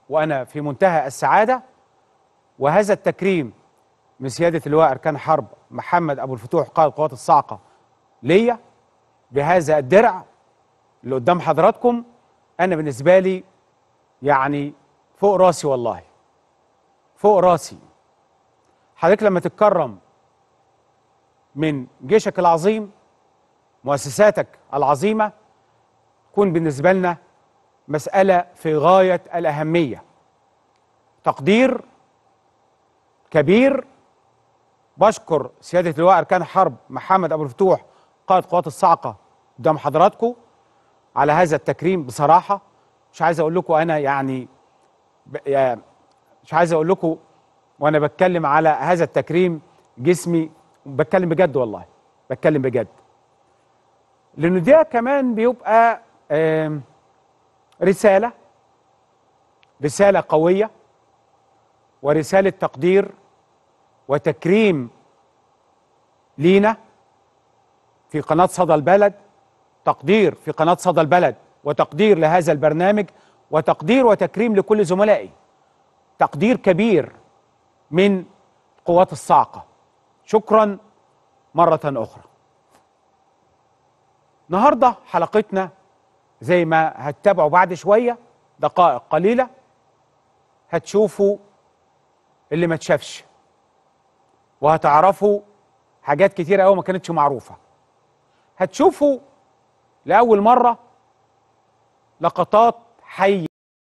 وأنا في منتهى السعادة وهذا التكريم من سيادة اللواء أركان حرب محمد أبو الفتوح قائد القوات الصاعقة ليا بهذا الدرع اللي قدام حضراتكم أنا بالنسبة لي يعني فوق راسي والله فوق راسي حضرتك لما تتكرم من جيشك العظيم مؤسساتك العظيمة تكون بالنسبة لنا مسألة في غاية الأهمية تقدير كبير بشكر سيادة اللواء أركان حرب محمد أبو الفتوح قائد قوات الصاعقة قدام حضراتكم على هذا التكريم بصراحة مش عايز أقول لكم أنا يعني ب... يا- مش عايز أقول لكم وأنا بتكلم على هذا التكريم جسمي بتكلم بجد والله بتكلم بجد لأنه ده كمان بيبقى آم، رسالة رسالة قوية ورسالة تقدير وتكريم لينا في قناة صدى البلد تقدير في قناة صدى البلد وتقدير لهذا البرنامج وتقدير وتكريم لكل زملائي تقدير كبير من قوات الصاعقة شكرا مرة أخرى النهاردة حلقتنا زي ما هتتابعوا بعد شوية دقائق قليلة هتشوفوا اللي ما تشافش وهتعرفوا حاجات كتيرة قوي ما كانتش معروفة هتشوفوا لأول مرة لقطات حية